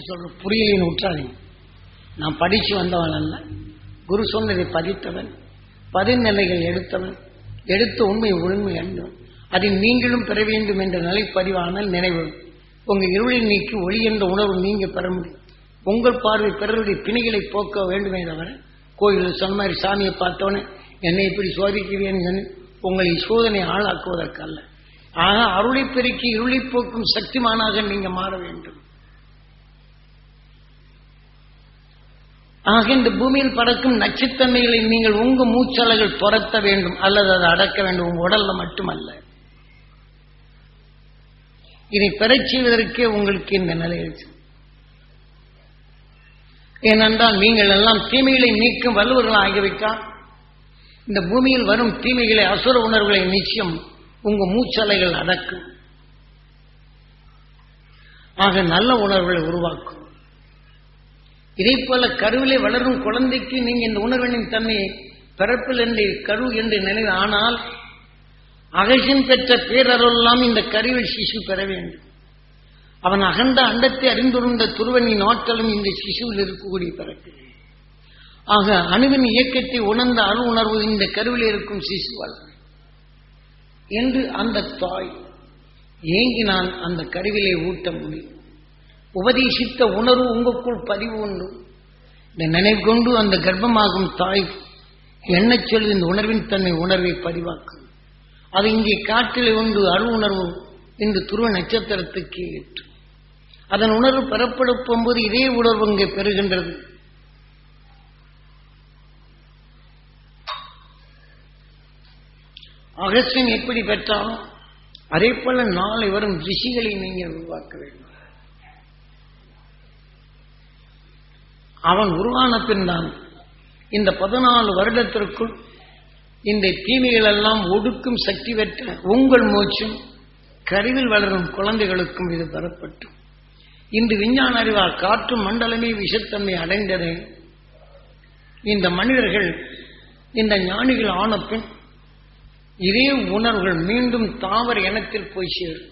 சொல்ற புரியலின்னு விட்டுறாதீங்க நான் படிச்சு வந்தவன் அல்ல குரு சொன்னதை பதித்தவன் பதிநிலைகள் எடுத்தவன் எடுத்த உண்மை உண்மை அன்பவன் அதில் நீங்களும் பெற வேண்டும் என்ற நிலை பதிவானால் நினைவு உங்க இருளை நீக்கி ஒளி என்ற உணர்வு நீங்க பெற முடியும் உங்கள் பார்வை பிறருடைய பிணிகளை போக்க வேண்டுமே தவிர கோயிலில் சொன்ன மாதிரி சாமியை பார்த்தோன்னே என்னை இப்படி சோதிக்கிறேன்னு சொல்லி உங்களை சோதனை ஆளாக்குவதற்கு அல்ல ஆக அருளை பெருக்கி இருளை போக்கும் சக்திமானாக நீங்க மாற வேண்டும் ஆக இந்த பூமியில் பறக்கும் நச்சுத்தன்மைகளை நீங்கள் உங்க மூச்சலைகள் துரத்த வேண்டும் அல்லது அதை அடக்க வேண்டும் உங்க உடல்ல மட்டுமல்ல இதை பெறச் செய்வதற்கே உங்களுக்கு இந்த நிலை இருக்கு ஏனென்றால் நீங்கள் எல்லாம் தீமைகளை நீக்கும் வல்லுவர்கள் ஆகிவிட்டால் இந்த பூமியில் வரும் தீமைகளை அசுர உணர்வுகளை நிச்சயம் உங்க மூச்சலைகள் அடக்கும் ஆக நல்ல உணர்வுகளை உருவாக்கும் இதே போல கருவிலே வளரும் குழந்தைக்கு நீங்க இந்த உணர்வினின் தன்மையை பிறப்பில் என்று கரு என்று நினைவு ஆனால் அகசின் பெற்ற பேரருளெல்லாம் இந்த கருவில் சிசு பெற வேண்டும் அவன் அகண்ட அண்டத்தை அறிந்துருந்த துருவனின் ஆற்றலும் இந்த சிசுவில் இருக்கக்கூடிய பிறகு ஆக அணுவின் இயக்கத்தை உணர்ந்த அணு உணர்வு இந்த கருவில் இருக்கும் சிசுவால் என்று அந்த தாய் ஏங்கினால் அந்த கருவிலே ஊட்ட முடியும் உபதேசித்த உணர்வு உங்களுக்குள் பதிவு உண்டு இந்த நினைவு கொண்டு அந்த கர்ப்பமாகும் தாய் எண்ணச் சொல்லி இந்த உணர்வின் தன்மை உணர்வை பதிவாக்கும் அது இங்கே காற்றிலே உண்டு அரு உணர்வு இன்று துருவ நட்சத்திரத்துக்கு ஏற்று அதன் உணர்வு பெறப்படுத்தும் போது இதே உணர்வு இங்கே பெறுகின்றது அகசியம் எப்படி பெற்றாலும் அதே போல நாளை வரும் ரிஷிகளை நீங்கள் உருவாக்க வேண்டும் அவன் உருவான பின் தான் இந்த பதினாலு வருடத்திற்குள் இந்த தீமைகள் எல்லாம் ஒடுக்கும் சக்தி பெற்ற உங்கள் மூச்சும் கருவில் வளரும் குழந்தைகளுக்கும் இது பெறப்பட்டு இன்று விஞ்ஞான அறிவால் காற்று மண்டலமே விஷத்தன்மை அடைந்ததை இந்த மனிதர்கள் இந்த ஞானிகள் ஆன பின் இதே உணர்வுகள் மீண்டும் தாவர இனத்தில் போய் சேரும்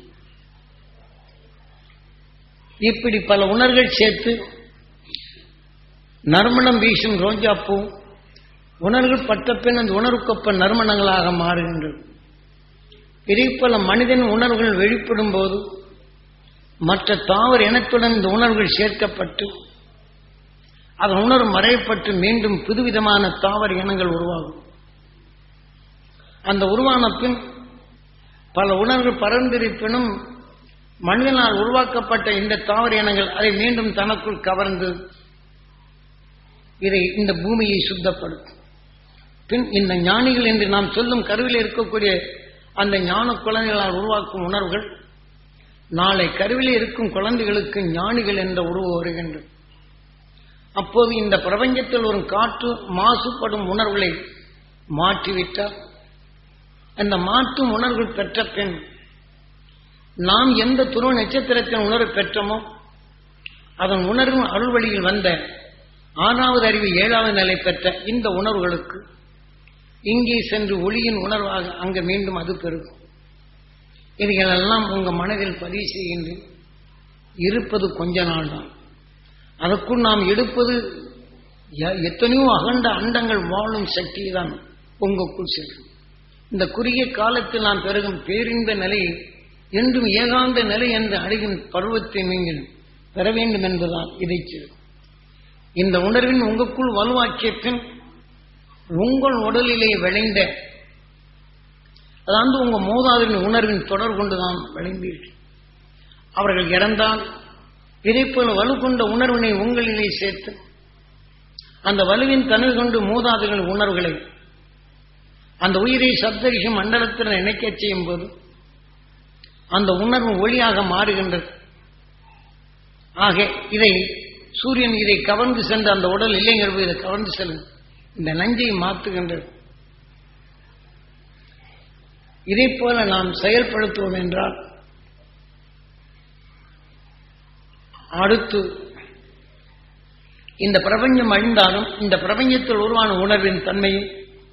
இப்படி பல உணர்வுகள் சேர்த்து நறுமணம் வீசும் ரோஜாப்பூ உணர்வுகள் பட்ட பின் அந்த உணர்வுக்கொப்ப நறுமணங்களாக மாறுகின்றது இதே போல மனிதன் உணர்வுகள் வெளிப்படும் போது மற்ற தாவர இனத்துடன் இந்த உணர்வுகள் சேர்க்கப்பட்டு அதன் உணர்வு மறையப்பட்டு மீண்டும் புதுவிதமான தாவர இனங்கள் உருவாகும் அந்த உருவான பின் பல உணர்வுகள் பரந்திருப்பினும் மனிதனால் உருவாக்கப்பட்ட இந்த தாவர இனங்கள் அதை மீண்டும் தனக்குள் கவர்ந்து இதை இந்த பூமியை சுத்தப்படுத்தும் பின் இந்த ஞானிகள் என்று நாம் சொல்லும் கருவில் இருக்கக்கூடிய அந்த ஞான குழந்தைகளால் உருவாக்கும் உணர்வுகள் நாளை கருவிலே இருக்கும் குழந்தைகளுக்கு ஞானிகள் என்ற உருவு வருகின்றது அப்போது இந்த பிரபஞ்சத்தில் ஒரு காற்று மாசுபடும் உணர்வுகளை மாற்றிவிட்டால் அந்த மாற்றும் உணர்வுகள் பெற்ற பின் நாம் எந்த துருவ நட்சத்திரத்தின் உணர்வு பெற்றோமோ அதன் உணர்வும் அருள் வழியில் வந்த ஆறாவது அறிவு ஏழாவது நிலை பெற்ற இந்த உணர்வுகளுக்கு இங்கே சென்று ஒளியின் உணர்வாக அங்கு மீண்டும் அது பெருகும் இவைகளெல்லாம் உங்க மனதில் பதிவு செய்கின்றேன் இருப்பது கொஞ்ச நாள் தான் அதற்குள் நாம் எடுப்பது எத்தனையோ அகண்ட அண்டங்கள் வாழும் சக்தி தான் உங்களுக்குள் செல்லும் இந்த குறுகிய காலத்தில் நாம் பெருகும் பேரின்ப நிலையை என்றும் ஏகாந்த நிலை என்று அடையும் பருவத்தை நீங்கள் பெற வேண்டும் என்பதால் இதை செய்யும் இந்த உணர்வின் உங்களுக்குள் வலுவாக்கிய பின் உங்கள் உடலிலே விளைந்த அதாவது உங்க மூதாதையின் உணர்வின் தொடர் கொண்டுதான் விளைந்தீர்கள் அவர்கள் இறந்தால் இதே போல வலு கொண்ட உணர்வினை உங்களிலே சேர்த்து அந்த வலுவின் தன்மை கொண்டு மூதாதைகள் உணர்வுகளை அந்த உயிரை சப்தரிஷி மண்டலத்தில் இணைக்க செய்யும் போது அந்த உணர்வு ஒளியாக மாறுகின்றது ஆக இதை சூரியன் இதை கவர்ந்து சென்று அந்த உடல் இல்லைங்கிறது இதை கவர்ந்து செல்லும் இந்த நஞ்சை மாற்றுகின்றது இதை போல நாம் செயல்படுத்துவோம் என்றால் அடுத்து இந்த பிரபஞ்சம் அழிந்தாலும் இந்த பிரபஞ்சத்தில் உருவான உணர்வின் தன்மையை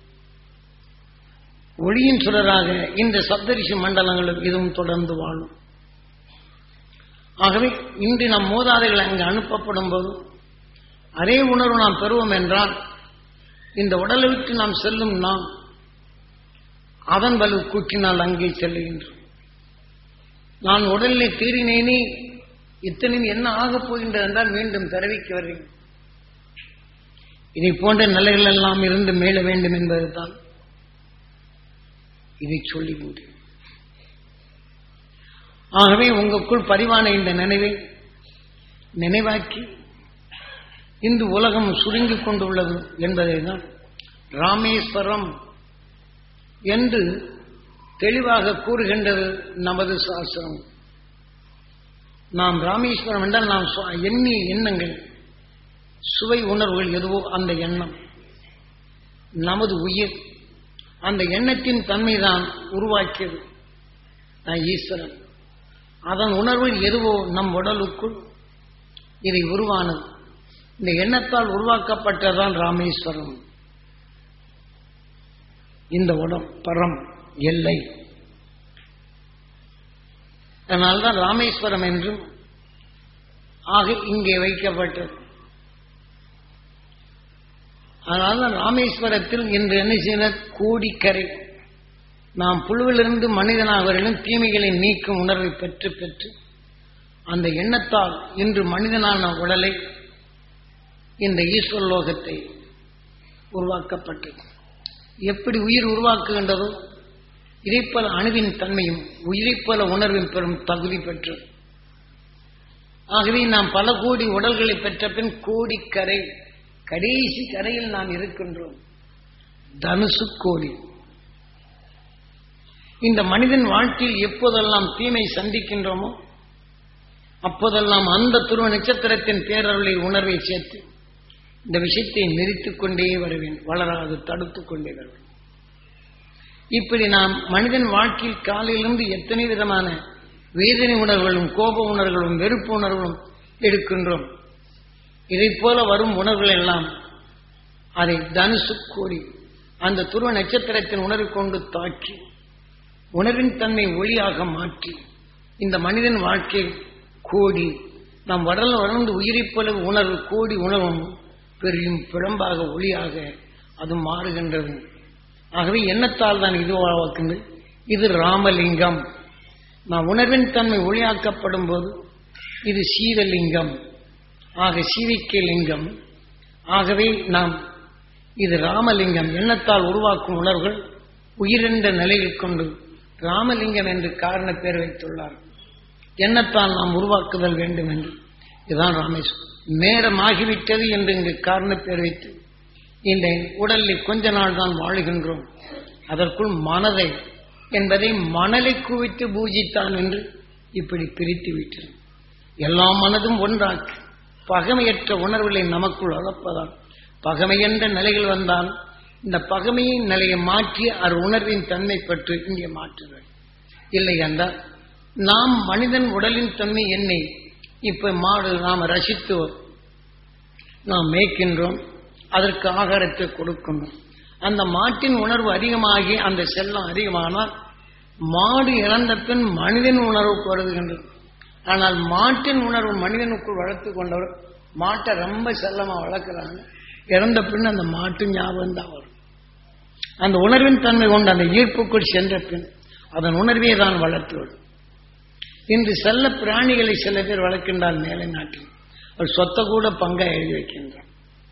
ஒளியின் சுடராக இந்த சப்தரிஷி மண்டலங்களும் இதுவும் தொடர்ந்து வாழும் ஆகவே இன்று நம் மூதாதைகள் அங்கு அனுப்பப்படும் போது அதே உணர்வு நாம் பெறுவோம் என்றால் இந்த உடலை விட்டு நாம் செல்லும் நாம் அதன் வலு கூட்டினால் அங்கே செல்லுகின்றோம் நான் உடலிலே தீரினேனே இத்தனையும் என்ன ஆகப் போகின்றது என்றால் மீண்டும் தெரிவிக்க வருகிறேன் இதை போன்ற நிலைகள் எல்லாம் இருந்து மீள வேண்டும் என்பதுதான் இதை சொல்லுகின்றேன் ஆகவே உங்களுக்குள் பதிவான இந்த நினைவை நினைவாக்கி இந்து உலகம் சுருங்கிக் கொண்டுள்ளது என்பதை தான் ராமேஸ்வரம் என்று தெளிவாக கூறுகின்றது நமது சாஸ்திரம் நாம் ராமேஸ்வரம் என்றால் நாம் சு- எண்ணிய எண்ணங்கள் சுவை உணர்வுகள் எதுவோ அந்த எண்ணம் நமது உயிர் அந்த எண்ணத்தின் தன்மைதான் உருவாக்கியது நான் ஈஸ்வரன் அதன் உணர்வு எதுவோ நம் உடலுக்குள் இதை உருவானது இந்த எண்ணத்தால் உருவாக்கப்பட்டதான் ராமேஸ்வரம் இந்த உடம் பரம் எல்லை அதனால்தான் ராமேஸ்வரம் என்றும் ஆக இங்கே வைக்கப்பட்டது அதனால்தான் ராமேஸ்வரத்தில் இன்று என்ன செய்யணும் கோடிக்கரை நாம் புழுவிலிருந்து மனிதனாக தீமைகளை நீக்கும் உணர்வை பெற்று பெற்று அந்த எண்ணத்தால் இன்று மனிதனான உடலை இந்த ஈஸ்வர லோகத்தை உருவாக்கப்பட்டது எப்படி உயிர் உருவாக்குகின்றதோ இதைப்போல அணுவின் தன்மையும் உயிரைப்போல உணர்வின் பெறும் தகுதி பெற்றது ஆகவே நாம் பல கோடி உடல்களை பெற்ற பின் கோடி கரை கடைசி கரையில் நாம் இருக்கின்றோம் தனுசு கோடி இந்த மனிதன் வாழ்க்கையில் எப்போதெல்லாம் தீமை சந்திக்கின்றோமோ அப்போதெல்லாம் அந்த துருவ நட்சத்திரத்தின் பேரருளை உணர்வை சேர்த்து இந்த விஷயத்தை நிறுத்திக் கொண்டே வர வேண்டும் வளராது தடுத்துக் கொண்டே வர வேண்டும் இப்படி நாம் மனிதன் வாழ்க்கையில் காலையிலிருந்து எத்தனை விதமான வேதனை உணர்வுகளும் கோப உணர்வுகளும் வெறுப்பு உணர்வுகளும் எடுக்கின்றோம் இதைப் போல வரும் உணர்வுகள் எல்லாம் அதை தனுசு கோடி அந்த துருவ நட்சத்திரத்தின் உணர்வு கொண்டு தாக்கி உணர்வின் தன்மை ஒளியாக மாற்றி இந்த மனிதன் வாழ்க்கை கோடி நாம் வடல் வளர்ந்து உயிரைப் போல உணர்வு கோடி உணர்வும் பெரியும் பிழம்பாக ஒளியாக அது மாறுகின்றது ஆகவே எண்ணத்தால் தான் இது உருவாக்குது இது ராமலிங்கம் நான் உணர்வின் தன்மை ஒளியாக்கப்படும் போது இது சீவலிங்கம் ஆக சீவிக்க லிங்கம் ஆகவே நாம் இது ராமலிங்கம் எண்ணத்தால் உருவாக்கும் உணர்வுகள் உயிரென்ற நிலையில் கொண்டு ராமலிங்கம் என்று காரண பேர் வைத்துள்ளார் எண்ணத்தால் நாம் உருவாக்குதல் வேண்டும் என்று இதுதான் ராமேஸ்வரம் நேரமாகிவிட்டது என்று இங்கு காரண பேர் வைத்து இந்த உடலில் கொஞ்ச நாள் தான் வாழுகின்றோம் அதற்குள் மனதை என்பதை மணலை குவித்து பூஜித்தான் என்று இப்படி பிரித்து விட்டது எல்லா மனதும் ஒன்றாக்கி பகமையற்ற உணர்வுகளை நமக்குள் வளர்ப்பதால் பகமை என்ற நிலைகள் வந்தால் இந்த பகமையின் நிலையை மாற்றி அது உணர்வின் தன்மை பற்றி இங்கே மாற்றுங்கள் இல்லை என்றால் நாம் மனிதன் உடலின் தன்மை என்னை இப்ப மாடு நாம் ரசித்து நாம் மேய்க்கின்றோம் அதற்கு ஆகாரத்தை கொடுக்கணும் அந்த மாட்டின் உணர்வு அதிகமாகி அந்த செல்லம் அதிகமானால் மாடு இறந்த பின் மனிதன் உணர்வு வருகின்றது ஆனால் மாட்டின் உணர்வு மனிதனுக்குள் வளர்த்து கொண்டவர் மாட்டை ரொம்ப செல்லமா வளர்க்குறாங்க இறந்த பின் அந்த மாட்டு ஞாபகம் தான் வரும் அந்த உணர்வின் தன்மை கொண்டு அந்த ஈர்ப்புக்குள் சென்ற பின் அதன் உணர்வே தான் வளர்த்து வரும் இன்று செல்ல பிராணிகளை சில பேர் வளர்க்கின்றார் மேலை நாட்டில் அவர் சொத்த கூட பங்கா எழுதி வைக்கின்றார்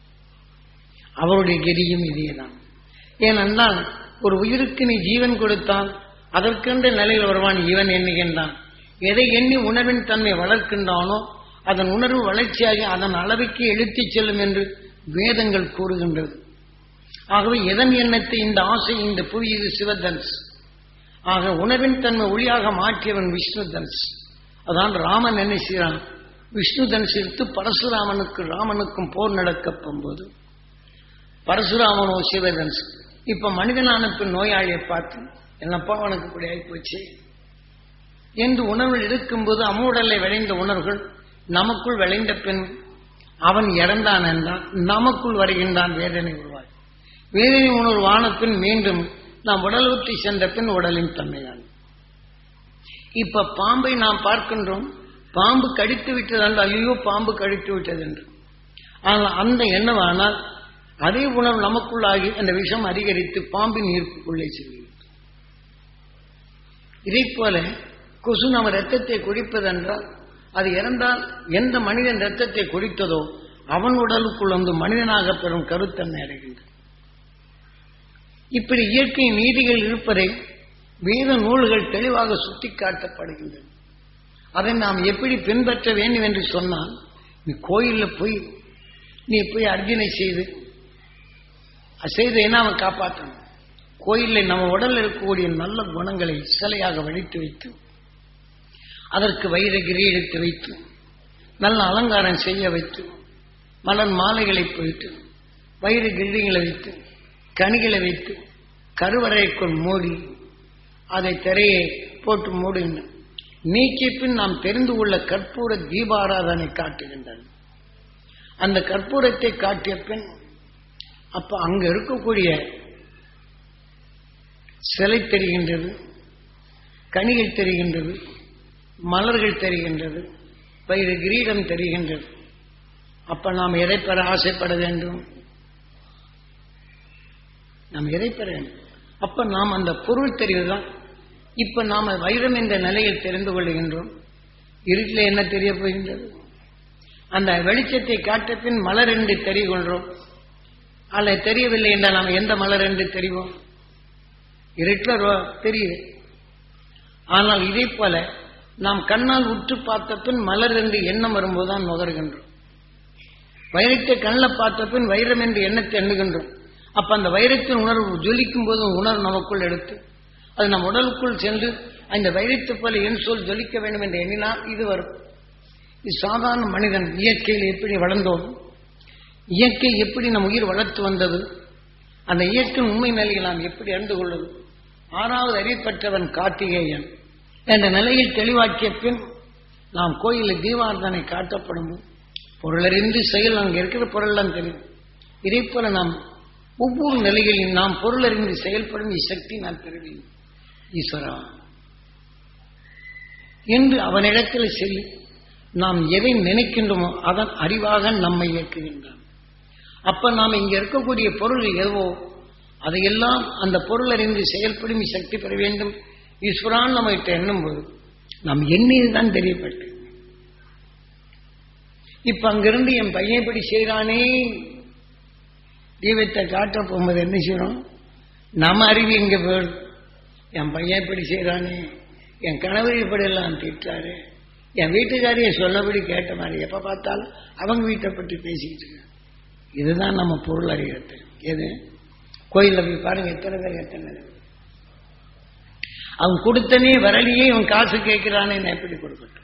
அவருடைய கெதியும் இதேதான் ஏனென்றால் ஒரு உயிருக்கு நீ ஜீவன் கொடுத்தால் அதற்கென்ற நிலையில் வருவான் இவன் எண்ணுகின்றான் எதை எண்ணி உணர்வின் தன்மை வளர்க்கின்றானோ அதன் உணர்வு வளர்ச்சியாகி அதன் அளவுக்கு எழுத்திச் செல்லும் என்று வேதங்கள் கூறுகின்றது ஆகவே எதன் எண்ணத்தை இந்த ஆசை இந்த புவி இது சிவதன்ஸ் ஆக உணர்வின் தன்மை ஒளியாக மாற்றியவன் விஷ்ணு தன்ஸ் அதான் ராமன் என்ன செய்கிறான் விஷ்ணு தன்ஸ் எடுத்து பரசுராமனுக்கு ராமனுக்கும் போர் நடக்க போகும்போது பரசுராமனோ சிவதன்ஸ் இப்ப மனிதனான பின் நோயாளியை பார்த்து என்னப்பா அவனுக்கு இப்படி ஆகிப்போச்சு என்று உணர்வில் இருக்கும்போது அம்முடலை விளைந்த உணர்வுகள் நமக்குள் விளைந்த பின் அவன் இறந்தான் என்றால் நமக்குள் வருகின்றான் வேதனை உருவாகி வேதனை உணர்வு ஆன பின் மீண்டும் நாம் உடல் விட்டு சென்ற பின் உடலின் தன்மைதான் இப்ப பாம்பை நாம் பார்க்கின்றோம் பாம்பு கடித்து விட்டது என்று ஐயோ பாம்பு கடித்து விட்டது என்று ஆனால் அந்த எண்ணமானால் அதே உணர்வு நமக்குள்ளாகி அந்த விஷம் அதிகரித்து பாம்பின் ஈர்ப்புக்குள்ளே செல்கிறது இதை போல கொசு நம்ம ரத்தத்தை குடிப்பதென்றால் அது இறந்தால் எந்த மனிதன் ரத்தத்தை குடித்ததோ அவன் உடலுக்குள் வந்து மனிதனாக பெறும் கருத்தன்மை அடைகின்றது இப்படி இயற்கை நீதிகள் இருப்பதை வேத நூல்கள் தெளிவாக சுட்டிக்காட்டப்படுகின்றன அதை நாம் எப்படி பின்பற்ற வேண்டும் என்று சொன்னால் நீ கோயிலில் போய் நீ போய் அர்ஜனை செய்து செய்தேன்னா அவன் காப்பாற்றணும் கோயிலில் நம்ம உடலில் இருக்கக்கூடிய நல்ல குணங்களை சிலையாக வடித்து வைத்து அதற்கு வைர கிரீடத்தை வைத்து நல்ல அலங்காரம் செய்ய வைத்து மலர் மாலைகளை போயிட்டு வைர கிரீடங்களை வைத்து கனிகளை வைத்து கருவறைக்குள் மூடி அதை திரையை போட்டு மூடுகின்றன நீக்கிய பின் நாம் தெரிந்து கொள்ள கற்பூர தீபாராதனை காட்டுகின்றன அந்த கற்பூரத்தை காட்டிய பின் அப்ப அங்க இருக்கக்கூடிய சிலை தெரிகின்றது கனிகள் தெரிகின்றது மலர்கள் தெரிகின்றது பயிர் கிரீடம் தெரிகின்றது அப்ப நாம் எதை பெற ஆசைப்பட வேண்டும் நாம் எதை பெற வேண்டும் அப்ப நாம் அந்த பொருள் தெரிவதுதான் இப்ப நாம வைரம் என்ற நிலையில் தெரிந்து கொள்கின்றோம் இருட்டில் என்ன தெரிய போகின்றது அந்த வெளிச்சத்தை காட்ட பின் மலர் என்று தெரிகின்றோம் அல்ல தெரியவில்லை என்றால் நாம் எந்த மலர் என்று தெரிவோம் இருட்டில் தெரியுது ஆனால் இதே போல நாம் கண்ணால் உற்று பார்த்த பின் மலர் என்று எண்ணம் வரும்போதுதான் நுகர்கின்றோம் வைரத்தை கண்ணில் பார்த்த பின் வைரம் என்று எண்ணத்தை எண்ணுகின்றோம் அப்ப அந்த வைரத்தின் உணர்வு ஜொலிக்கும் போது உணர்வு நமக்குள் எடுத்து அது நம் உடலுக்குள் சென்று அந்த வைரத்தை போல என் சொல் ஜொலிக்க வேண்டும் என்று எண்ணினால் இது வரும் இது சாதாரண மனிதன் இயற்கையில் எப்படி வளர்ந்தோம் இயற்கை எப்படி நம் உயிர் வளர்த்து வந்தது அந்த இயற்கையின் உண்மை நிலையில் நாம் எப்படி அறிந்து கொள்வது ஆறாவது அறியப்பட்டவன் கார்த்திகேயன் என்ற நிலையில் தெளிவாக்கிய பின் நாம் கோயிலில் தீபார்த்தனை காட்டப்படும் பொருளறிந்து செயல் அங்கே இருக்கிற பொருள்லாம் தெரியும் இதே போல நாம் ஒவ்வொரு நிலைகளிலும் நாம் பொருளறிந்து செயல்படும் இசக்தி நான் பெறுவேன் ஈஸ்வரா என்று அவனிடத்தில் செல்லி நாம் எதை நினைக்கின்றோமோ அதன் அறிவாக நம்மை இயக்குகின்றான் அப்ப நாம் இங்க இருக்கக்கூடிய பொருள் எதுவோ அதையெல்லாம் அந்த பொருள் அறிந்து செயல்படும் சக்தி பெற வேண்டும் ஈஸ்வரான் நம்ம கிட்ட எண்ணும் போது நாம் எண்ணியதுதான் தெரியப்பட்டு இப்ப அங்கிருந்து என் பையன் இப்படி செய்யறானே தீபத்தை காட்ட போகும்போது என்ன செய்யறோம் நம்ம அறிவு எங்க போயிடும் என் பையன் இப்படி செய்யறானே என் கணவர் இப்படி எல்லாம் திட்டாரு என் வீட்டுக்காரியை சொன்னபடி கேட்ட மாதிரி எப்ப பார்த்தாலும் அவங்க வீட்டை பற்றி பேசிக்கிட்டு இருக்க இதுதான் நம்ம பொருள் அறிகிறது எது கோயிலில் போய் பாருங்க எத்தனை பேர் எத்தனை பேர் அவன் கொடுத்தனே வரலையே இவன் காசு கேட்கிறானே நான் எப்படி கொடுக்கட்டும்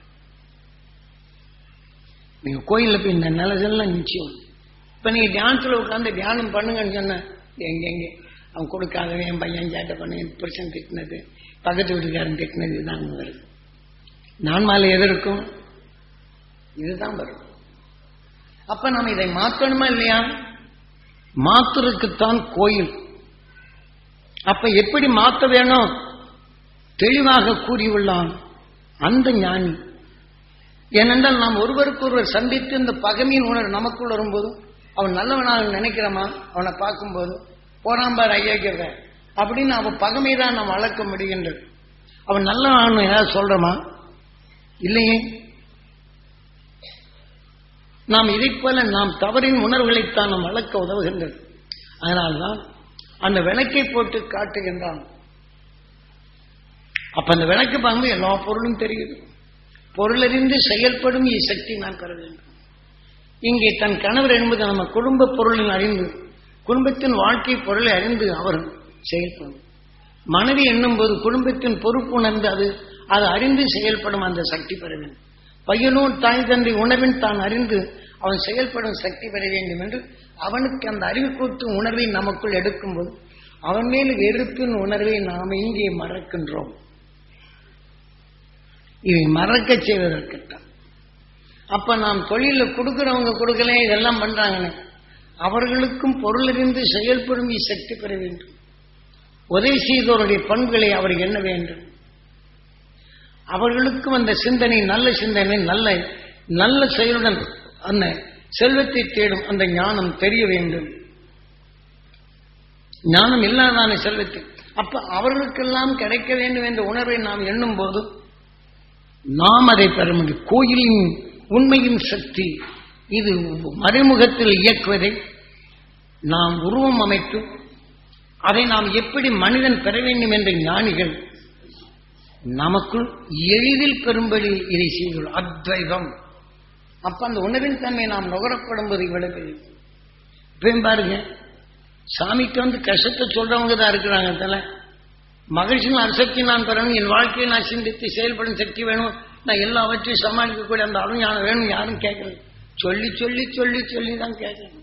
நீங்க கோயிலில் போய் இந்த நிலசெல்லாம் நிச்சயம் இப்ப நீங்க தியானத்துல உட்காந்து தியானம் பண்ணுங்கன்னு சொன்ன எங்க எங்க அவன் கொடுக்காதவன் என் பையன் சேட்டை பண்ண என் புருஷன் திட்டினது பக்கத்து வீட்டுக்காரன் திட்டினது இதுதான் அங்க வருது நான் மாலை எது இருக்கும் இதுதான் வரும் அப்ப நம்ம இதை மாற்றணுமா இல்லையா மாத்துறதுக்குத்தான் கோயில் அப்ப எப்படி மாத்த வேணும் தெளிவாக கூறியுள்ளான் அந்த ஞானி ஏனென்றால் நாம் ஒருவருக்கொருவர் சந்தித்து இந்த பகமையின் உணர்வு நமக்குள் வரும்போது அவன் நல்லவனாக நினைக்கிறோமா அவனை பார்க்கும்போது போறாம்பார் ஐயாக்கிறத அப்படின்னு அவன் பகமை தான் நாம் வளர்க்க முடிகின்றது அவன் நல்லவன் ஏதாவது சொல்றோமா இல்லையே நாம் இதை போல நாம் தவறின் உணர்வுகளைத்தான் நாம் வளர்க்க உதவுகின்றது அதனால்தான் அந்த விளக்கை போட்டு காட்டுகின்றான் அப்ப அந்த விளக்கு பார்க்கும்போது எல்லா பொருளும் தெரியுது பொருளறிந்து செயல்படும் சக்தி நான் பெற வேண்டும் இங்கே தன் கணவர் என்பது நம்ம குடும்ப பொருளில் அறிந்து குடும்பத்தின் வாழ்க்கை பொருளை அறிந்து அவர் செயல்படும் மனைவி என்னும் போது குடும்பத்தின் பொறுப்பு உணர்ந்து அது அது அறிந்து செயல்படும் அந்த சக்தி பெற வேண்டும் பையனும் தாய் தந்தை உணர்வின் தான் அறிந்து அவன் செயல்படும் சக்தி பெற வேண்டும் என்று அவனுக்கு அந்த அறிவு கூட்டு உணர்வை நமக்குள் எடுக்கும்போது அவன் மேல் வெறுப்பின் உணர்வை நாம் இங்கே மறக்கின்றோம் இதை மறக்க செய்வதற்குத்தான் அப்ப நாம் தொழில கொடுக்கிறவங்க கொடுக்கல இதெல்லாம் பண்றாங்கன்னு அவர்களுக்கும் பொருளிருந்து செயல்படும் சக்தி பெற வேண்டும் உதவி செய்தவருடைய பண்புகளை அவர் எண்ண வேண்டும் அவர்களுக்கும் அந்த சிந்தனை நல்ல சிந்தனை நல்ல நல்ல செயலுடன் அந்த செல்வத்தை தேடும் அந்த ஞானம் தெரிய வேண்டும் ஞானம் இல்லாதான செல்வத்தை அப்ப அவர்களுக்கெல்லாம் கிடைக்க வேண்டும் என்ற உணர்வை நாம் எண்ணும் போது நாம் அதை பெற முடியும் கோயிலின் உண்மையின் சக்தி இது மறைமுகத்தில் இயக்குவதை நாம் உருவம் அமைத்து அதை நாம் எப்படி மனிதன் பெற வேண்டும் என்ற ஞானிகள் நமக்குள் எளிதில் பெறும்படி இதை செய்துள்ளோம் அத்வைதம் அப்ப அந்த உணர்வின் தன்மை நாம் நுகரப்படும் போது இவ்வளவு இப்பயும் பாருங்க சாமிக்கு வந்து கஷ்டத்தை சொல்றவங்க தான் இருக்கிறாங்க தல மகிழ்ச்சியின் அசக்தி நான் பெறணும் என் வாழ்க்கையை நான் சிந்தித்து செயல்படும் சக்தி வேணும் நான் எல்லாவற்றையும் சமாளிக்கக்கூடிய அந்த அருஞானம் வேணும் யாரும் கேட்கறது சொல்லி சொல்லி சொல்லி சொல்லி தான் கேட்கணும்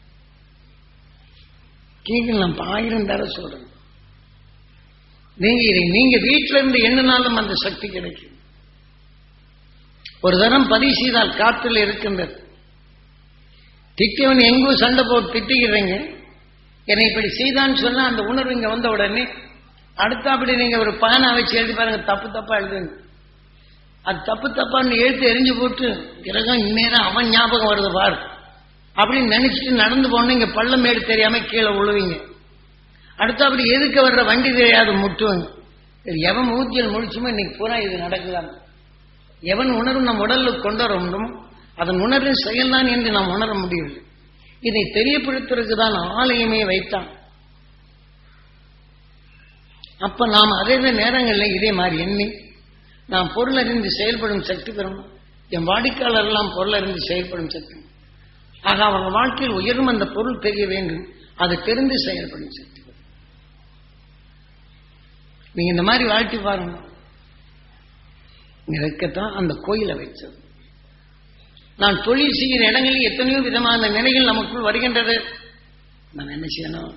கேட்கலாம் ஆயிரம் தர சொல்றேன் நீங்க இதை நீங்க வீட்டில இருந்து எண்ணினாலும் அந்த சக்தி கிடைக்கும் ஒரு தரம் பதிவு செய்தால் காற்றில் இருக்கின்றது திட்டவன் எங்கோ சண்டை போட்டு திட்டுகிறீங்க என்னை இப்படி செய்தான்னு சொன்னா அந்த உணர்வு இங்க வந்த உடனே அடுத்த அப்படி நீங்க ஒரு பானை வச்சு எழுதி பாருங்க தப்பு தப்பா எழுதுங்க அது தப்பு தப்பான்னு எழுத்து எரிஞ்சு போட்டு கிரகம் இந்நேரம் அவன் ஞாபகம் வருது பார் அப்படின்னு நினைச்சிட்டு நடந்து போன இங்க பள்ளம் மேடு தெரியாம கீழே விழுவீங்க அடுத்து அப்படி எதுக்கு வர்ற வண்டி தெரியாது முட்டுவாங்க சரி, எவன் மூச்சில் முடிச்சுமோ இன்னைக்கு பூரா இது நடக்குதான் எவன் உணர்வு நம் உடல்ல கொண்டு வர முடியும் அதன் உணர்வின் செயல்தான் என்று நாம் உணர முடியவில்லை இதை தெரியப்படுத்துறதுக்கு தான் ஆலயமே வைத்தான் அப்ப நாம் அதே நேரங்களில் இதே மாதிரி எண்ணி நாம் பொருள் அறிந்து செயல்படும் சக்தி பெறணும் என் வாடிக்கையாளர் எல்லாம் பொருள் அறிந்து செயல்படும் சக்தி ஆக அவங்க வாழ்க்கையில் உயரும் அந்த பொருள் தெரிய வேண்டும் அது தெரிந்து செயல்படும் சக்தி பெறும். நீங்க இந்த மாதிரி வாழ்க்கை பாருங்க இதற்குத்தான் அந்த கோயிலை வைத்தது நான் தொழில் செய்கிற இடங்களில் எத்தனையோ விதமான நிலைகள் நமக்குள் வருகின்றது நாம் என்ன செய்யணும்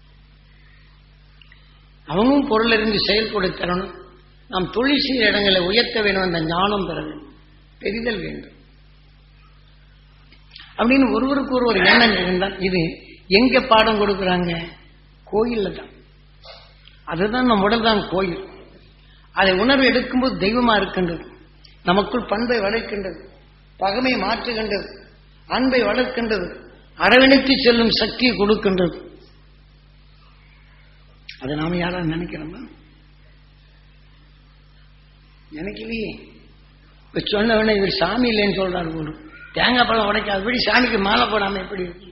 அவங்களும் பொருள் இருந்து செயல்பட தரணும் நாம் தொழில் செய்கிற இடங்களை உயர்த்த வேண்டும் அந்த ஞானம் பெற வேண்டும் தெரிதல் வேண்டும் அப்படின்னு ஒருவருக்கு ஒருவர் எண்ணம் இருந்தால் இது எங்க பாடம் கொடுக்குறாங்க கோயில்ல தான் அதுதான் நம் உடல் தான் கோயில் அதை உணர்வு எடுக்கும்போது தெய்வமா இருக்கின்றது நமக்குள் பண்பை வளர்க்கின்றது பகமை மாற்றுகின்றது அன்பை வளர்க்கின்றது அரவணைத்து செல்லும் சக்தியை கொடுக்கின்றது அதை நாம யாரா நினைக்கிறோமா நினைக்கலையே இப்ப சொன்ன உடனே இவர் சாமி இல்லைன்னு சொல்றாரு போல தேங்காய் பழம் உடைக்காதபடி சாமிக்கு மாலை போடாம எப்படி இருக்கு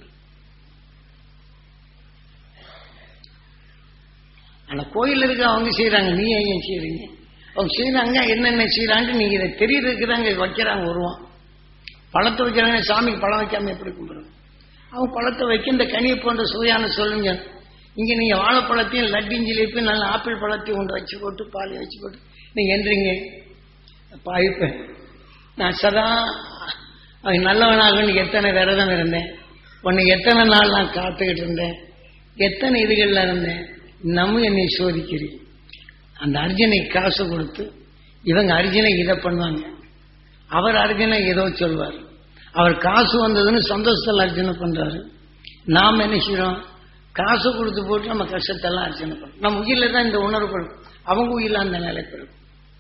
ஆனா கோயில் இருக்க அவங்க செய்யறாங்க நீ ஏன் செய்யறீங்க அவங்க செய்யறாங்க என்னென்ன செய்யறாங்க நீங்க இதை தெரியறதுக்கு தான் இங்க வைக்கிறாங்க வருவான் பழத்தை வைக்கிறாங்க சாமிக்கு பழம் வைக்காம எப்படி கும்பிடுறது அவங்க பழத்தை வைக்க இந்த கனியை போன்ற சுவையான சொல்லுங்க இங்க நீங்க வாழைப்பழத்தையும் லட்டியும் ஜிலேப்பியும் நல்ல ஆப்பிள் பழத்தையும் கொண்டு வச்சு போட்டு பாலையும் வச்சு போட்டு நீங்க என்றீங்க பாய்ப்பேன் நான் சதா அவன் நல்லவனாகன்னு எத்தனை விரதம் இருந்தேன் உன்னை எத்தனை நாள் நான் காத்துக்கிட்டு இருந்தேன் எத்தனை இதுகள்ல இருந்தேன் நம்ம என்னை சோதிக்கிறீ அந்த அர்ஜுனை காசு கொடுத்து இவங்க அர்ஜுனை இதை பண்ணுவாங்க அவர் அர்ஜுனை ஏதோ சொல்வார் அவர் காசு வந்ததுன்னு சந்தோஷத்தில் அர்ஜுனை பண்றாரு நாம் என்ன செய்யறோம் காசு கொடுத்து போட்டு நம்ம கஷ்டத்தெல்லாம் அர்ச்சனை பண்ணுறோம் நம்ம உயிரில் தான் இந்த உணர்வு படும் அவங்க உயிரில் அந்த நிலை பெறும்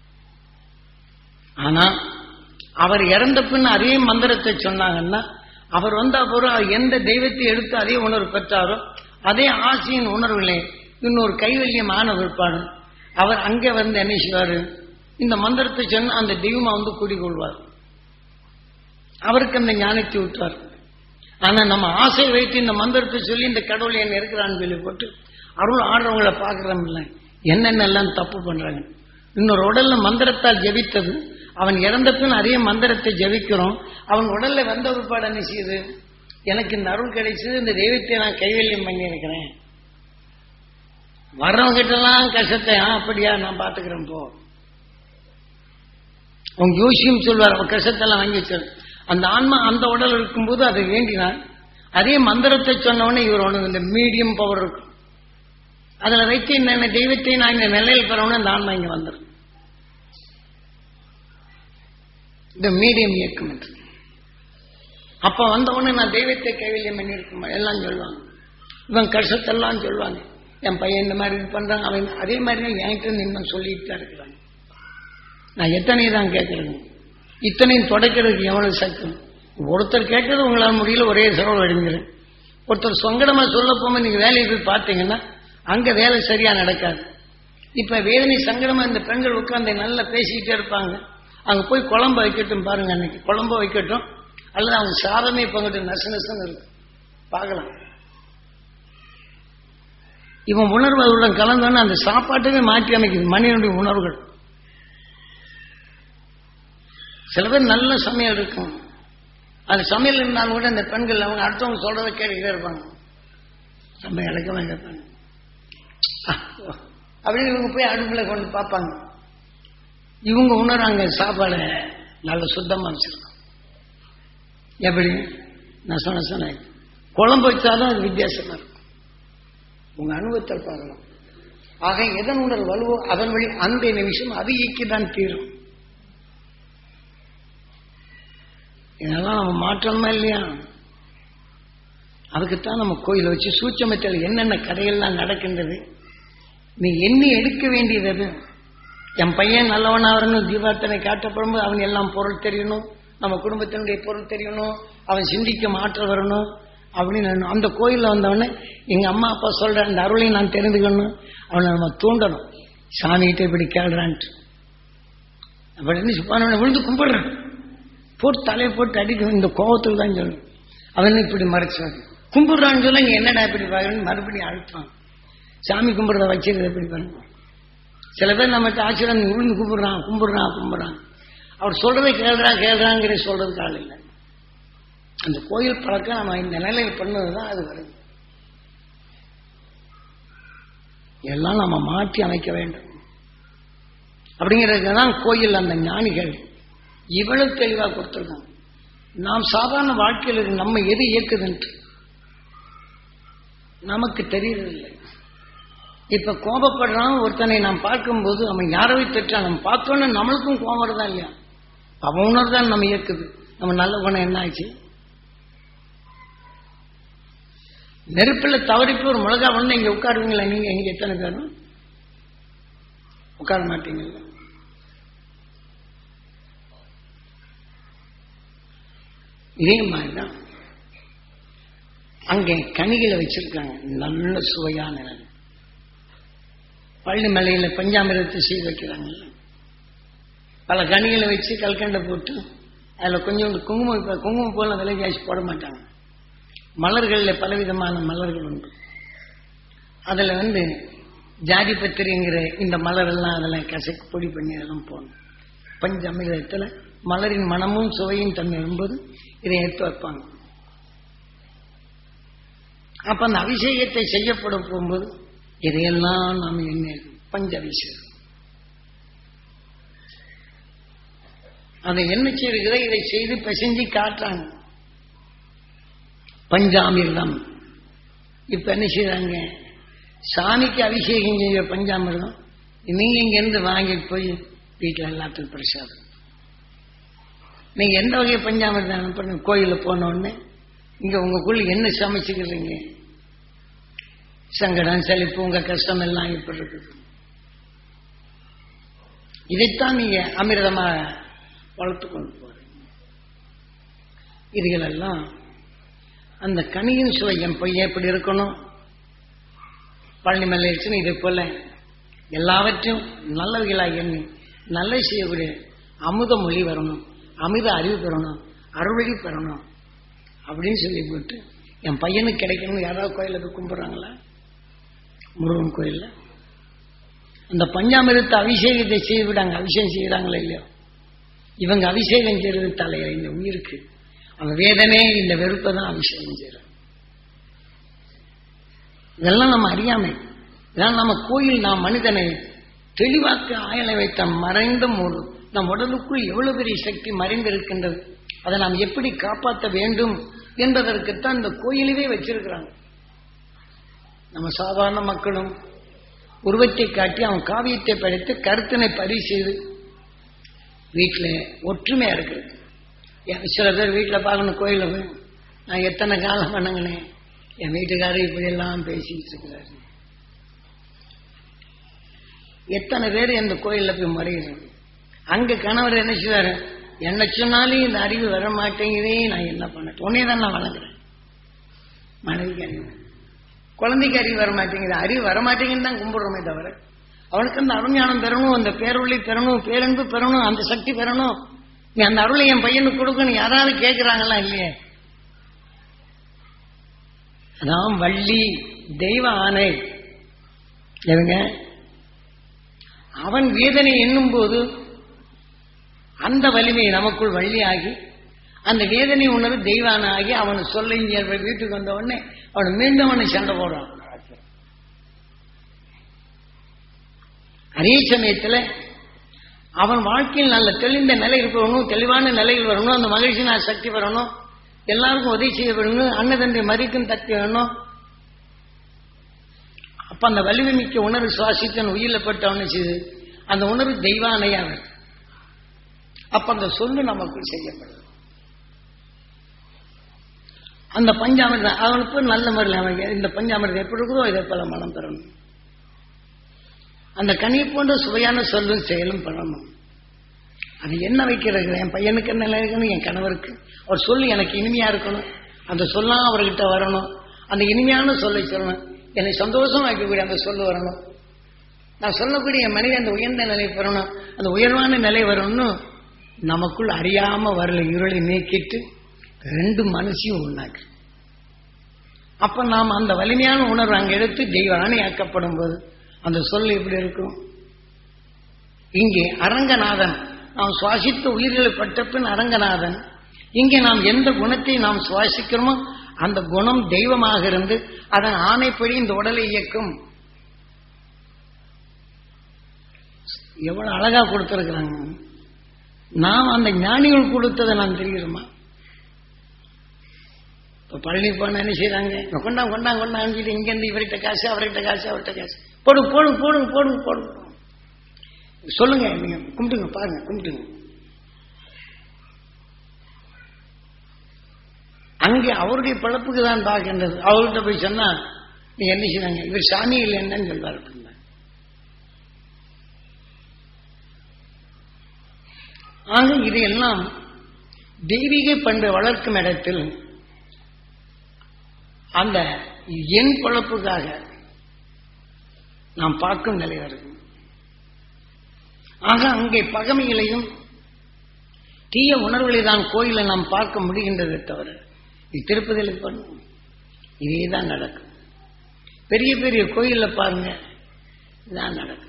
ஆனா அவர் இறந்த பின் அதே மந்திரத்தை சொன்னாங்கன்னா அவர் வந்த அப்புறம் அவர் எந்த தெய்வத்தை எடுத்து அதே உணர்வு பெற்றாரோ அதே ஆசையின் உணர்விலே இன்னொரு கைவல்யம் ஆன பிற்பாடு அவர் அங்கே வந்து என்ன செய்வாரு இந்த மந்திரத்தை சொன்ன அந்த தெய்வமா வந்து குடிகொள்வார் அவருக்கு அந்த ஞானத்தை விட்டார் ஆனா நம்ம ஆசை வைத்து இந்த மந்திரத்தை சொல்லி இந்த கடவுள் என்ன இருக்கிறான்னு சொல்லி போட்டு அருள் ஆடுறவங்களை பார்க்கறோம் இல்லை என்னென்னலாம் தப்பு பண்றாங்க இன்னொரு உடல்ல மந்திரத்தால் ஜெபித்தது அவன் இறந்த பின் அதே மந்திரத்தை ஜெபிக்கிறோம் அவன் உடல்ல வந்த ஒருபாடு என்ன செய்யுது எனக்கு இந்த அருள் கிடைச்சது இந்த தெய்வத்தை நான் கைவல்யம் பண்ணியிருக்கிறேன் வர்றவங்க கிட்டலாம் கஷ்டத்தை ஆ அப்படியா நான் பாத்துக்கிறேன் போ உங்க யோசியும் சொல்வார் அவன் கஷ்டத்தெல்லாம் வாங்கி வச்சார் அந்த ஆன்மா அந்த உடல் இருக்கும்போது அதை வேண்டினான் அதே மந்திரத்தை சொன்னவொடனே இவர் உனக்கு இந்த மீடியம் பவர் இருக்கும் அதுல வைத்து என்ன தெய்வத்தை நான் இந்த நிலையில் பெறவனே அந்த ஆன்மா இங்க வந்துடும் இந்த மீடியம் இயக்கம் என்று அப்ப வந்த உடனே நான் தெய்வத்தை கைவில்யம் பண்ணியிருக்கேன் எல்லாம் சொல்லுவாங்க இவன் கஷ்டத்தெல்லாம் சொல்லுவாங்க என் பையன் இந்த மாதிரி இது பண்றான் அவன் அதே மாதிரி தான் என்கிட்ட இன்னும் சொல்லிட்டு தான் இருக்கிறாங்க நான் எத்தனை தான் கேட்கறேங்க இத்தனையும் தொடக்கிறதுக்கு எவ்வளவு சக்தி ஒருத்தர் கேட்கறது உங்களால் முடியல ஒரே செலவு அடைஞ்சிடும் ஒருத்தர் சொங்கடமா சொல்ல போகும்போது நீங்க வேலையை போய் பார்த்தீங்கன்னா அங்க வேலை சரியா நடக்காது இப்ப வேதனை சங்கடமா இந்த பெண்கள் உட்கார்ந்து நல்லா பேசிக்கிட்டே இருப்பாங்க அங்க போய் குழம்பு வைக்கட்டும் பாருங்க அன்னைக்கு குழம்பு வைக்கட்டும் அல்லது அவங்க சாதமே பங்கிட்டு நசு நசுன்னு இருக்கு பார்க்கலாம் இவன் உணர்வு அவருடன் கலந்தோன்னு அந்த சாப்பாட்டுமே மாற்றி அமைக்குது மனிதனுடைய உணர்வுகள் சில பேர் நல்ல சமையல் இருக்கும் அந்த சமையல் இருந்தாலும் கூட இந்த பெண்கள் அவங்க அடுத்தவங்க சொல்றதை கேட்டுக்கிட்டே இருப்பாங்க நம்ம இழக்கவே கேட்பாங்க அப்படின்னு இவங்க போய் அடுப்புல கொண்டு பார்ப்பாங்க இவங்க உணர்றாங்க சாப்பாடை நல்ல சுத்தமா வச்சிருக்கோம் எப்படி நான் சொன்ன சொன்னேன் குழம்பு வச்சாதான் அது வித்தியாசமா இருக்கும் உங்க அனுபவத்தை பார்க்கலாம் ஆக எதன் உணர்வு வலுவோ அதன் வழி அந்த நிமிஷம் அது இயக்கிதான் தீரும் இதெல்லாம் நம்ம மாற்றணுமா இல்லையா அதுக்குத்தான் நம்ம கோயிலை வச்சு சூட்சமத்தில் என்னென்ன கதைகள்லாம் நடக்கின்றது நீ எண்ணி எடுக்க வேண்டியது அது என் பையன் நல்லவனா வரணும் தீபார்த்தனை காட்டப்படும்போது அவன் எல்லாம் பொருள் தெரியணும் நம்ம குடும்பத்தினுடைய பொருள் தெரியணும் அவன் சிந்திக்க மாற்றம் வரணும் அப்படின்னு எண்ணணும். அந்த கோயிலில் வந்தவொடனே எங்க அம்மா அப்பா சொல்ற அந்த அருளையும் நான் தெரிந்துக்கணும் அவனை நம்ம தூண்டணும் சாமிகிட்ட இப்படி கேள்றான்ட்டு அப்படி என்ன சுப்பான விழுந்து கும்பிடுறேன் போட்டு தலையை போட்டு அடிக்கும் இந்த கோபத்தில் தான் சொல்லணும் அவன் இப்படி மறைச்சான் கும்பிடுறான்னு சொல்ல நீ என்னடா இப்படி பார்க்கணும் மறுபடியும் அழுத்தான் சாமி கும்பிடுறத வச்சிருக்க எப்படி பாருங்க சில பேர் நம்மகிட்ட ஆச்சரியம் விழுந்து கும்பிடுறான் கும்பிடுறான் கும்பிடுறான் அவர் சொல்றதை கேள்றான் கேள்றாங்கிற சொல்றதுக்கு ஆள் இல்லை அந்த கோயில் பழக்கம் நம்ம இந்த நிலையில் பண்ணதுதான் அது வருது எல்லாம் நம்ம மாற்றி அமைக்க வேண்டும் அப்படிங்கிறதுக்கு தான் கோயில் அந்த ஞானிகள் இவ்வளவு தெளிவாக கொடுத்துருக்காங்க நாம் சாதாரண வாழ்க்கையில் இருக்கு, நம்ம எது இயக்குதுன்ட்டு நமக்கு தெரியறதில்லை இப்ப கோபப்படுறான் ஒருத்தனை நாம் பார்க்கும்போது அவன் யாரவை பெற்றான் நம்ம பார்த்தோன்னே நம்மளுக்கும் கோபம் வருதா இல்லையா அவன் உணர்தான் நம்ம இயக்குது நம்ம நல்ல குணம் என்ன ஆச்சு நெருப்பில் தவறிப்பு ஒரு மிளகா வந்து இங்க உட்காருவீங்களா நீங்க இங்க எத்தனை பேரும் உட்கார மாட்டீங்கல்ல இதே மாதிரிதான் அங்கே கனிகளை வச்சிருக்காங்க நல்ல சுவையான பள்ளி மலையில பஞ்சாமிரத்தை செய்து வைக்கிறாங்க பல கனிகளை வச்சு கல்கண்டை போட்டு அதில் கொஞ்சோண்டு குங்குமம் இப்போ குங்குமம் போல விலைக்காசி போட மாட்டாங்க மலர்களில் பலவிதமான மலர்கள் உண்டு அதில் வந்து ஜாதி பத்திரிங்கிற இந்த மலரெல்லாம் அதில் கசக்கு பொடி பண்ணி அதெல்லாம் போடணும் பஞ்சமிரத்தில் மலரின் மனமும் சுவையும் தன்மை வரும்போது இதை எடுத்து வைப்பாங்க அப்ப அந்த அபிஷேகத்தை செய்யப்பட போகும்போது இதையெல்லாம் நாம் என்ன பஞ்ச அபிஷேகம் அதை என்ன செய்யுகிறத இதை செய்து பிசைஞ்சு காட்டுறாங்க பஞ்சாமிர்தம் இப்ப என்ன செய்யறாங்க சாமிக்கு அபிஷேகம் செய்ய பஞ்சாமிர்தம் நீங்க இங்க இருந்து வாங்கிட்டு போய் வீட்டுல எல்லாத்துக்கும் பிரசாதம் நீங்க எந்த வகை பஞ்சாமிர்தம் அனுப்புறீங்க கோயில போன உடனே இங்க உங்களுக்குள்ள என்ன சமைச்சுக்கிறீங்க சங்கடம் செழிப்பு உங்க கஷ்டம் எல்லாம் எப்படி இருக்குது இதைத்தான் நீங்க அமிர்தமா வளர்த்து கொண்டு போறீங்க இதுகளெல்லாம் அந்த கனியின் சுவை என் பையன் எப்படி இருக்கணும் பழனி மேல இருக்குன்னு இதே போல எல்லாவற்றையும் நல்லவைகளாக எண்ணி நல்ல செய்யக்கூடிய அமுத மொழி வரணும் அமிர்த அறிவு பெறணும் அறுவழி பெறணும் அப்படின்னு சொல்லி போட்டு என் பையனுக்கு கிடைக்கணும் யாராவது கோயில போய் கும்பிடுறாங்களா முருகன் கோயில்ல அந்த பஞ்சாமிரத்தை அபிஷேகத்தை செய்து விடாங்க அபிஷேகம் செய்யறாங்களா இல்லையோ இவங்க அபிஷேகம் செய்யறது தலையில இந்த உயிருக்கு அந்த வேதனை இந்த வெறுப்பை தான் அபிஷேகம் செய்யறாங்க இதெல்லாம் நம்ம அறியாமை இதெல்லாம் நம்ம கோயில் நாம் மனிதனை தெளிவாக்க ஆயலை வைத்த மறைந்த மூடு நம் உடலுக்குள் எவ்வளவு பெரிய சக்தி மறைந்திருக்கின்றது அதை நாம் எப்படி காப்பாற்ற வேண்டும் என்பதற்குத்தான் இந்த கோயிலவே வச்சிருக்கிறாங்க நம்ம சாதாரண மக்களும் உருவத்தை காட்டி அவன் காவியத்தை படித்து கருத்தினை பதிவு செய்து வீட்டில் ஒற்றுமையா இருக்குது என் சில பேர் வீட்டில் பார்க்கணும் கோயிலில் போய் நான் எத்தனை காலம் பண்ணங்கினேன் என் வீட்டுக்காரர் இப்படியெல்லாம் பேசிட்டு இருக்கிறாரு எத்தனை பேர் இந்த கோயிலில் போய் முறையிறது அங்க கணவர் என்ன செய்வாரு என்ன சொன்னாலும் இந்த அறிவு வர மாட்டேங்குதே நான் என்ன பண்ண உடனே தான் நான் வளர்க்குறேன் மனைவிக்கு அறிவு குழந்தைக்கு அறிவு வர மாட்டேங்குது அறிவு வர மாட்டேங்குன்னு தான் கும்பிடுறோமே தவிர அவனுக்கு அந்த அருஞானம் பெறணும் அந்த பேரொழி பெறணும் பேரன்பு பெறணும் அந்த சக்தி பெறணும் நீ அந்த அருளை என் பையனுக்கு கொடுக்கணும் யாராவது கேட்கிறாங்களா இல்லையே அதான் வள்ளி தெய்வ ஆணை எதுங்க அவன் வேதனை எண்ணும் போது அந்த வலிமை நமக்குள் வள்ளியாகி அந்த வேதனை உணர்வு தெய்வான ஆகி அவன் சொல்ல இங்க வீட்டுக்கு வந்த உடனே அவன் மீண்டும் அவனை சண்டை போடுறான் அதே சமயத்துல அவன் வாழ்க்கையில் நல்ல தெளிந்த நிலை இருக்கணும் தெளிவான நிலையில் வரணும் அந்த மகிழ்ச்சி நான் சக்தி வரணும் எல்லாருக்கும் உதவி செய்ய வேணும் அன்னதந்தை மதிக்கும் தட்டி வேணும் அப்ப அந்த வலிமை மிக்க உணர்வு சுவாசித்தன் உயிரில் பட்டு அவனை செய்து அந்த உணர்வு தெய்வானையா வருது அப்ப அந்த சொல்லு நமக்குள் செய்யப்படுது அந்த பஞ்சாமிர்தம் அவனுக்கு நல்ல முறையில் அவன் இந்த பஞ்சாமிர்தம் எப்படி இருக்குதோ இதை போல மனம் பெறணும் அந்த கனி போன்ற சுவையான சொல்லும் செயலும் பண்ணணும் அது என்ன வைக்கிறது என் பையனுக்கு என்ன நிலை இருக்கணும் என் கணவருக்கு அவர் சொல்லு எனக்கு இனிமையா இருக்கணும் அந்த சொல்லாம் அவர்கிட்ட வரணும் அந்த இனிமையான சொல்லை சொல்லணும் என்னை சந்தோஷமாக்கக்கூடிய அந்த சொல்லு வரணும் நான் சொல்லக்கூடிய என் மனிதன் அந்த உயர்ந்த நிலை பெறணும் அந்த உயர்வான நிலை வரணும்னு நமக்குள் அறியாம வரல இருளை நீக்கிட்டு ரெண்டு மனசையும் உண்டாக்கு அப்ப நாம் அந்த வலிமையான உணர்வு அங்க எடுத்து தெய்வ ஆணையாக்கப்படும் போது அந்த சொல் எப்படி இருக்கும் இங்கே அரங்கநாதன் நாம் சுவாசித்த உயிர்களை பட்ட பின் அரங்கநாதன் இங்கே நாம் எந்த குணத்தை நாம் சுவாசிக்கிறோமோ அந்த குணம் தெய்வமாக இருந்து அதன் ஆணைப்படி இந்த உடலை இயக்கும் எவ்வளவு அழகா கொடுத்திருக்கிறாங்க நாம் அந்த ஞானிகள் கொடுத்ததை நாம் தெரிகிறோமா இப்ப பழனி போன என்ன செய்யறாங்க கொண்டா கொண்டா கொண்டான்னு சொல்லி இங்கிருந்து இவர்கிட்ட காசு அவர்கிட்ட காசு அவர்கிட்ட காசு போடுங்க போடுங்க போடுங்க போடுங்க போடுங்க சொல்லுங்க நீங்க கும்பிட்டுங்க பாருங்க கும்பிட்டுங்க அங்கே அவருடைய பழப்புக்கு தான் பார்க்கின்றது அவர்கிட்ட போய் சொன்னா நீ என்ன செய்வாங்க இவர் சாமி இல்லை என்னன்னு சொல்வார் அப்படின்னா ஆக இதையெல்லாம் தெய்வீக பண்பை வளர்க்கும் இடத்தில் அந்த என் பொழப்புக்காக நாம் பார்க்கும் நிலை வருது ஆக அங்கே பகமைகளையும் தீய உணர்வுகளை தான் கோயிலை நாம் பார்க்க முடிகின்றதை தவிர இது திருப்பதியில் பண்ணும் இதே தான் நடக்கும் பெரிய பெரிய கோயில்ல பாருங்க இதான் நடக்கும்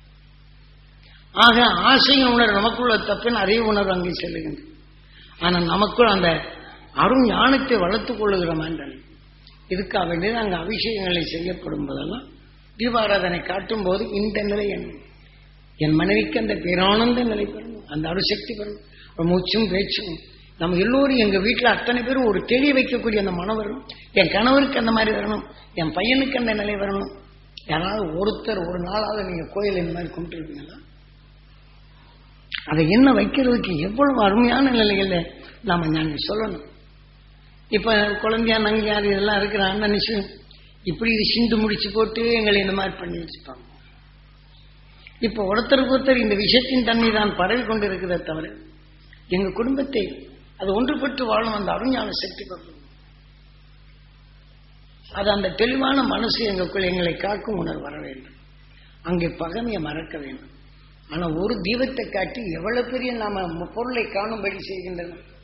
ஆக ஆசையின் உணர்வு நமக்குள்ள தப்பின் அறிவு உணர்வு அங்கே செல்லுகின்றது ஆனால் நமக்குள் அந்த அருண் ஞானத்தை வளர்த்துக் கொள்ளுகிறோம் என்றால் இதுக்காக வேண்டியது அங்கே அபிஷேகங்களை செய்யப்படும் போதெல்லாம் தீபாராதனை காட்டும் போது இந்த நிலை என் என் மனைவிக்கு அந்த பேரானந்த நிலை பெறணும் அந்த அருசக்தி பெறணும் ஒரு மூச்சும் பேச்சும் நம்ம எல்லோரும் எங்க வீட்டில் அத்தனை பேரும் ஒரு தெளிய வைக்கக்கூடிய அந்த மனம் வரணும் என் கணவருக்கு அந்த மாதிரி வரணும் என் பையனுக்கு அந்த நிலை வரணும் யாராவது ஒருத்தர் ஒரு நாளாவது நீங்க கோயில் இந்த மாதிரி கும்பிட்டு இருப்பீங்களா அதை என்ன வைக்கிறதுக்கு எவ்வளவு அருமையான நிலைகள்ல நாம நாங்கள் சொல்லணும் இப்ப குழந்தையா நங்கியார் இதெல்லாம் இருக்கிற அண்ணன் இப்படி இது சிந்து முடிச்சு போட்டு எங்களை இந்த மாதிரி பண்ணி வச்சுப்பாங்க இப்ப ஒருத்தருக்கு ஒருத்தர் இந்த விஷயத்தின் தன்மை தான் பரவி கொண்டு இருக்கிறத தவிர எங்க குடும்பத்தை அது ஒன்றுபட்டு வாழும் அந்த அருஞான சக்தி பெறும் அது அந்த தெளிவான மனசு எங்களுக்குள் எங்களை காக்கும் உணர்வு வர வேண்டும் அங்கே பகமையை மறக்க வேண்டும் ஆனா ஒரு தீபத்தை காட்டி எவ்வளவு பெரிய நாம பொருளை காணும்படி செய்கின்றன